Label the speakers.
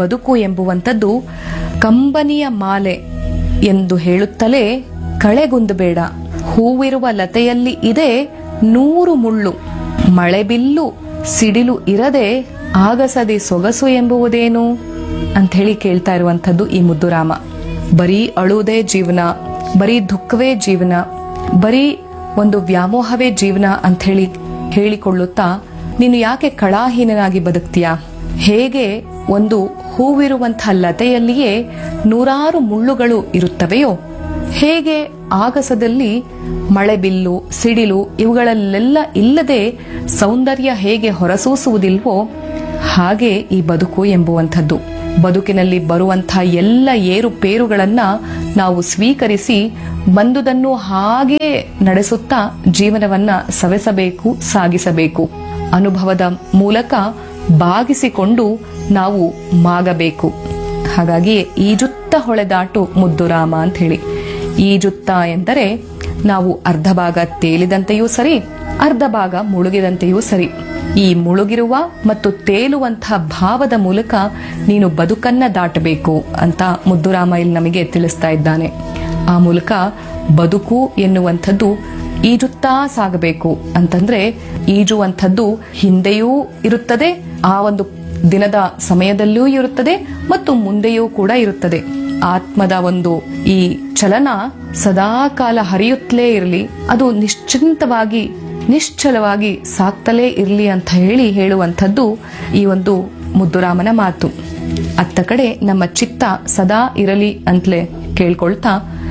Speaker 1: ಬದುಕು ಎಂಬುವಂಥದ್ದು ಕಂಬನಿಯ ಮಾಲೆ ಎಂದು ಹೇಳುತ್ತಲೇ ಕಳೆಗುಂದಬೇಡ ಹೂವಿರುವ ಲತೆಯಲ್ಲಿ ಇದೆ ನೂರು ಮುಳ್ಳು ಮಳೆಬಿಲ್ಲು ಸಿಡಿಲು ಇರದೆ ಆಗಸದೆ ಸೊಗಸು ಎಂಬುವುದೇನು ಅಂತ ಹೇಳಿ ಕೇಳ್ತಾ ಇರುವಂಥದ್ದು ಈ ಮುದ್ದುರಾಮ ಬರೀ ಅಳುವುದೇ ಜೀವನ ಬರೀ ದುಃಖವೇ ಜೀವನ ಬರೀ ಒಂದು ವ್ಯಾಮೋಹವೇ ಜೀವನ ಅಂತ ಹೇಳಿ ಹೇಳಿಕೊಳ್ಳುತ್ತಾ ನೀನು ಯಾಕೆ ಕಳಾಹೀನನಾಗಿ ಬದುಕ್ತೀಯಾ ಹೇಗೆ ಒಂದು ಹೂವಿರುವಂತಹ ಲತೆಯಲ್ಲಿಯೇ ನೂರಾರು ಮುಳ್ಳುಗಳು ಇರುತ್ತವೆಯೋ ಹೇಗೆ ಆಗಸದಲ್ಲಿ ಮಳೆಬಿಲ್ಲು ಸಿಡಿಲು ಇವುಗಳಲ್ಲೆಲ್ಲ ಇಲ್ಲದೆ ಸೌಂದರ್ಯ ಹೇಗೆ ಹೊರಸೂಸುವುದಿಲ್ವೋ ಹಾಗೆ ಈ ಬದುಕು ಎಂಬುವಂಥದ್ದು ಬದುಕಿನಲ್ಲಿ ಬರುವಂತಹ ಎಲ್ಲ ಏರುಪೇರುಗಳನ್ನ ನಾವು ಸ್ವೀಕರಿಸಿ ಬಂದುದನ್ನು ಹಾಗೇ ನಡೆಸುತ್ತಾ ಜೀವನವನ್ನ ಸವೆಸಬೇಕು ಸಾಗಿಸಬೇಕು ಅನುಭವದ ಮೂಲಕ ಬಾಗಿಸಿಕೊಂಡು ನಾವು ಮಾಗಬೇಕು ಹಾಗಾಗಿ ಈಜುತ್ತ ಹೊಳೆದಾಟು ಮುದ್ದುರಾಮ ಅಂತ ಹೇಳಿ ಈಜುತ್ತ ಎಂದರೆ ನಾವು ಅರ್ಧ ಭಾಗ ತೇಲಿದಂತೆಯೂ ಸರಿ ಅರ್ಧ ಭಾಗ ಮುಳುಗಿದಂತೆಯೂ ಸರಿ ಈ ಮುಳುಗಿರುವ ಮತ್ತು ತೇಲುವಂತಹ ಭಾವದ ಮೂಲಕ ನೀನು ಬದುಕನ್ನ ದಾಟಬೇಕು ಅಂತ ಮುದ್ದುರಾಮ ಇಲ್ಲಿ ನಮಗೆ ತಿಳಿಸ್ತಾ ಇದ್ದಾನೆ ಆ ಮೂಲಕ ಬದುಕು ಎನ್ನುವಂಥದ್ದು ಈಜುತ್ತಾ ಸಾಗಬೇಕು ಅಂತಂದ್ರೆ ಈಜುವಂಥದ್ದು ಹಿಂದೆಯೂ ಇರುತ್ತದೆ ಆ ಒಂದು ದಿನದ ಸಮಯದಲ್ಲೂ ಇರುತ್ತದೆ ಮತ್ತು ಮುಂದೆಯೂ ಕೂಡ ಇರುತ್ತದೆ ಆತ್ಮದ ಒಂದು ಈ ಚಲನ ಸದಾ ಕಾಲ ಹರಿಯುತ್ತಲೇ ಇರಲಿ ಅದು ನಿಶ್ಚಿಂತವಾಗಿ ನಿಶ್ಚಲವಾಗಿ ಸಾಕ್ತಲೇ ಇರಲಿ ಅಂತ ಹೇಳಿ ಹೇಳುವಂಥದ್ದು ಈ ಒಂದು ಮುದ್ದುರಾಮನ ಮಾತು ಅತ್ತ ಕಡೆ ನಮ್ಮ ಚಿತ್ತ ಸದಾ ಇರಲಿ ಅಂತಲೇ ಕೇಳ್ಕೊಳ್ತಾ